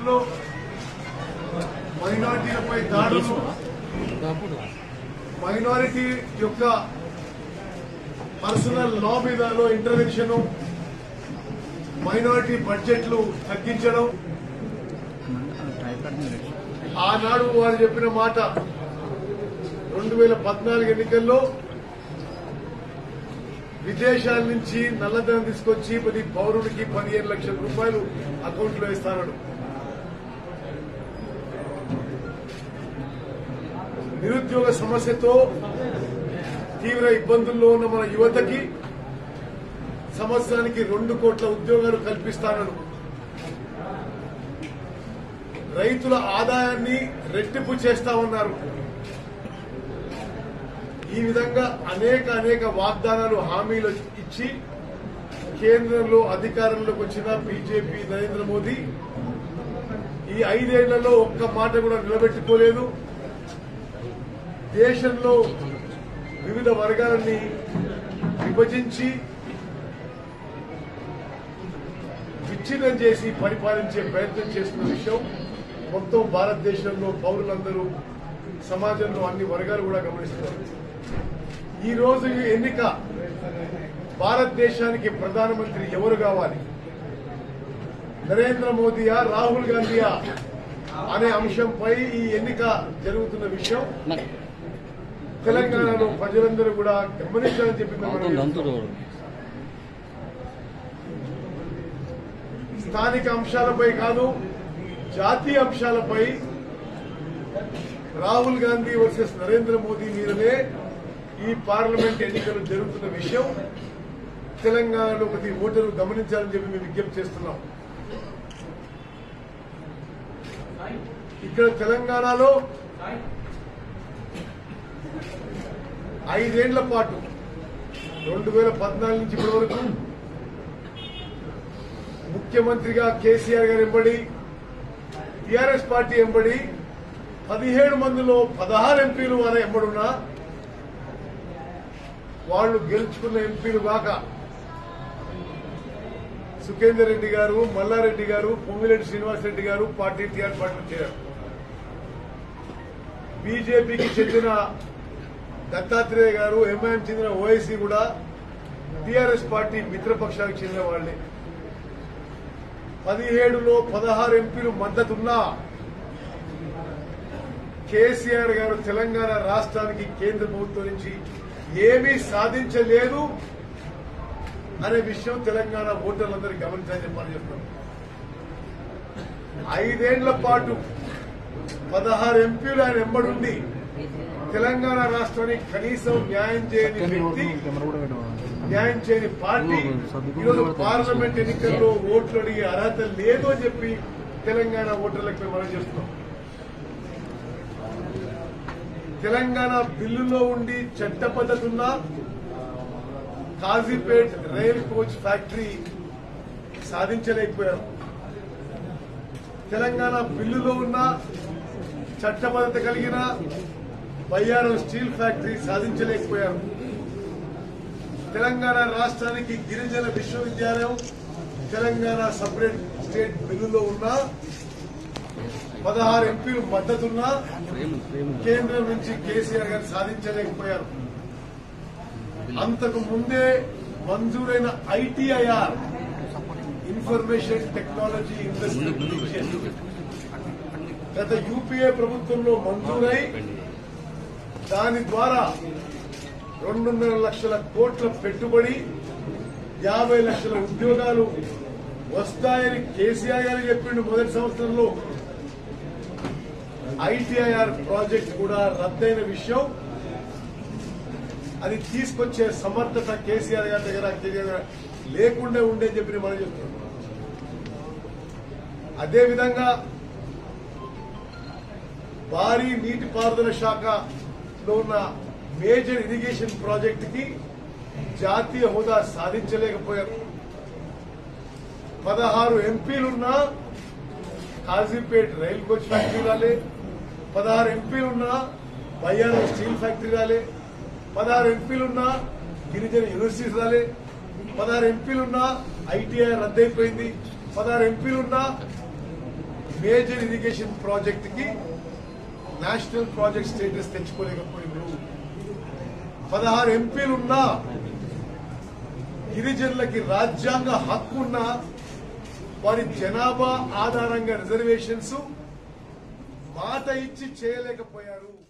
రాష్ట్రంలో మైనార్టీలపై దాడులు మైనారిటీ యొక్క పర్సనల్ లా మీదలో ఇంటర్వెన్షన్ మైనారిటీ బడ్జెట్లు తగ్గించడం ఆనాడు వారు చెప్పిన మాట రెండు వేల పద్నాలుగు ఎన్నికల్లో విదేశాల నుంచి నల్లధనం తీసుకొచ్చి ప్రతి పౌరుడికి పదిహేను లక్షల రూపాయలు అకౌంట్లో వేస్తానడు నిరుద్యోగ సమస్యతో తీవ్ర ఇబ్బందుల్లో ఉన్న మన యువతకి సంవత్సరానికి రెండు కోట్ల ఉద్యోగాలు కల్పిస్తానడు రైతుల ఆదాయాన్ని రెట్టింపు చేస్తామన్నారు ఈ విధంగా అనేక అనేక వాగ్దానాలు హామీలు ఇచ్చి కేంద్రంలో అధికారంలోకి వచ్చిన బీజేపీ నరేంద్ర మోదీ ఈ ఐదేళ్లలో ఒక్క మాట కూడా నిలబెట్టుకోలేదు దేశంలో వివిధ వర్గాలని విభజించి విచ్ఛిన్నం చేసి పరిపాలించే ప్రయత్నం చేస్తున్న విషయం మొత్తం భారతదేశంలో పౌరులందరూ సమాజంలో అన్ని వర్గాలు కూడా గమనిస్తున్నారు ఈ రోజు ఈ ఎన్నిక భారతదేశానికి ప్రధానమంత్రి ఎవరు కావాలి నరేంద్ర మోదీయా రాహుల్ గాంధీయా అనే అంశంపై ఈ ఎన్నిక జరుగుతున్న విషయం తెలంగాణలో ప్రజలందరూ కూడా గమనించాలని చెప్పి మేము మనవి చేస్తున్నాం. స్థానిక అంశాలపై కాదు జాతీయ అంశాలపై రాహుల్ గాంధీ వర్సెస్ నరేంద్ర మోదీ మీదనే ఈ పార్లమెంట్ ఎన్నికలు జరుగుతున్న విషయం తెలంగాణలో ప్రతి ఓటరు గమనించాలని చెప్పి మేము విజ్ఞప్తి చేస్తున్నాం ఇక్కడ తెలంగాణలో ఐదేళ్ల పాటు రెండు వేల పద్నాలుగు నుంచి ఇప్పటి వరకు ముఖ్యమంత్రిగా కేసీఆర్ గారు ఎంబడి టీఆర్ఎస్ పార్టీ ఎంబడి పదిహేడు మందిలో పదహారు ఎంపీలు వారి ఎంబడున్నా వాళ్ళు గెలుచుకున్న ఎంపీలు కాక సుఖేందర్ రెడ్డి గారు మల్లారెడ్డి గారు పొంగిరెడ్డి శ్రీనివాసరెడ్డి గారు పార్టీ టీఆర్ పార్టీ చేరారు బీజేపీకి చెందిన దత్తాత్రేయ గారు ఎంఐఎం చెందిన ఓఐసీ కూడా టీఆర్ఎస్ పార్టీ మిత్రపక్షానికి చెందిన వాళ్లే పదిహేడులో పదహారు ఎంపీలు మద్దతున్నా కేసీఆర్ గారు తెలంగాణ రాష్ట్రానికి కేంద్ర ప్రభుత్వం నుంచి ఏమీ సాధించలేదు అనే విషయం తెలంగాణ ఓటర్లందరూ గమనించాలని చెప్పని చెప్తున్నాం ఐదేళ్ల పాటు పదహారు ఎంపీలు ఆయన ఎంబడుండి తెలంగాణ రాష్ట్రానికి కనీసం న్యాయం చేయని వ్యక్తి న్యాయం చేయని పార్టీ ఈరోజు పార్లమెంట్ ఎన్నికల్లో ఓట్లు అడిగే అర్హత లేదు అని చెప్పి తెలంగాణ ఓటర్లకు మేము మనం చేస్తున్నాం తెలంగాణ బిల్లులో ఉండి చట్ట పద్ధతి ఉన్న కాజీపేట్ రైల్ కోచ్ ఫ్యాక్టరీ సాధించలేకపోయారు తెలంగాణ బిల్లులో ఉన్న చట్టబద్ధత కలిగిన బయ్యారం స్టీల్ ఫ్యాక్టరీ సాధించలేకపోయారు తెలంగాణ రాష్ట్రానికి గిరిజన విశ్వవిద్యాలయం తెలంగాణ సపరేట్ స్టేట్ బిల్లులో ఉన్న పదహారు ఎంపీలు మద్దతున్నా కేంద్రం నుంచి కేసీఆర్ గారు సాధించలేకపోయారు అంతకు ముందే మంజూరైన ఐటీఐఆర్ ఇన్ఫర్మేషన్ టెక్నాలజీ ఇండస్ట్రీ గత యూపీఏ ప్రభుత్వంలో మంజూరై దాని ద్వారా రెండున్నర లక్షల కోట్ల పెట్టుబడి యాభై లక్షల ఉద్యోగాలు వస్తాయని కేసీఆర్ గారు చెప్పిండు మొదటి సంవత్సరంలో ఐటీఐఆర్ ప్రాజెక్ట్ కూడా రద్దయిన విషయం అది తీసుకొచ్చే సమర్థత కేసీఆర్ గారి దగ్గర కేసీఆర్ గారు లేకుండా ఉండే చెప్పి మనం చెప్తున్నాం అదేవిధంగా భారీ నీటిపారుదల శాఖలో ఉన్న మేజర్ ఇరిగేషన్ ప్రాజెక్ట్ కి జాతీయ హోదా సాధించలేకపోయారు పదహారు ఎంపీలున్నా కాజీపేట్ రైల్ కోచ్ ఫ్యాక్టరీ రాలే పదహారు ఎంపీలున్నా బయ్యారం స్టీల్ ఫ్యాక్టరీ రాలే పదహారు ఎంపీలున్నా గిరిజన యూనివర్సిటీస్ రాలే పదహారు ఎంపీలున్నా ఐటీఐ రద్దయిపోయింది పదహారు ఎంపీలున్నా మేజర్ ఇరిగేషన్ ప్రాజెక్ట్ కి నేషనల్ ప్రాజెక్ట్ స్టేటస్ తెచ్చుకోలేకపోయినారు పదహారు ఎంపీలున్నా గిరిజనులకి రాజ్యాంగ హక్కున్న వారి జనాభా ఆధారంగా రిజర్వేషన్స్ మాట ఇచ్చి చేయలేకపోయారు